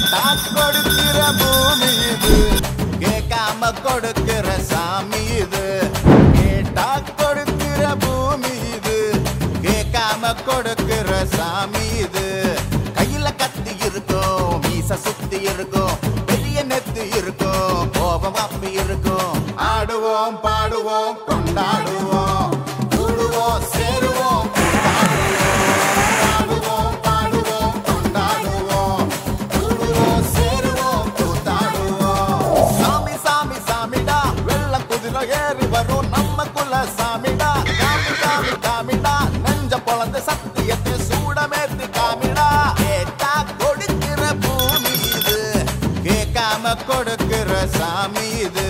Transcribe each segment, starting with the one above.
கேட்டா கொடுக்கிற பூமி இது கேட்காம கொடுக்கிற சாமி இது கேட்டா கொடுக்கிற பூமி இது கேட்காம கொடுக்கிற சாமி இது கையில கத்தி இருக்கும் மீச சுத்தி இருக்கும் பெரிய நெத்து இருக்கும் கோபம் அப்பி இருக்கும் ஆடுவோம் பாடுவோம் கொண்டாடுவோம் கூடுவோம் சேருவோம் ஆடுவோம் பாடுவோம் கொண்டாடுவோம் கூடுவோம் சேருவோம் கூத்தாடுவோம் சாமி சாமி சாமிடா வெள்ள குதிரை ஏறி வரும் நம்ம குல சாமிடா சாமி சாமி சாமிடா நெஞ்ச பொழந்த சத்தியத்தை சூடமேத்து காமிடா கேட்டா கொடுக்கிற பூமி இது கேட்காம கொடுக்கிற சாமி இது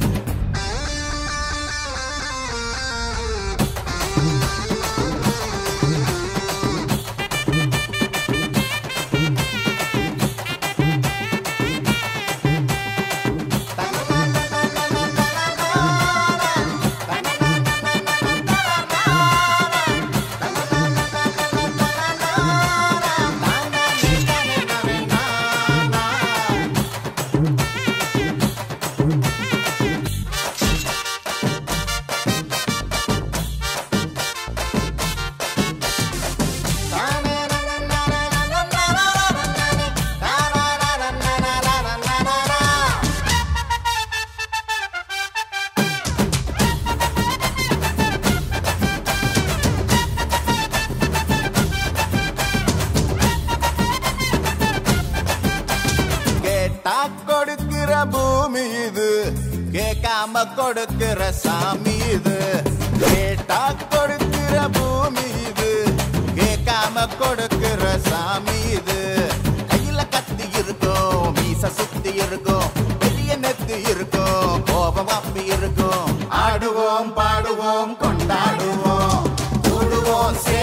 கேட்டா கொடுக்கிற பூமி இது கேட்காம கொடுக்கிற சாமி இது கேட்டா கொடுக்கிற பூமி இது கேட்காம கொடுக்கிற சாமி இது கையில கத்தி இருக்கும் மீச சுத்தி இருக்கும் பெரிய நெத்து இருக்கும் கோபம் அப்பி இருக்கும் ஆடுவோம் பாடுவோம் கொண்டாடுவோம் கூடுவோம் சே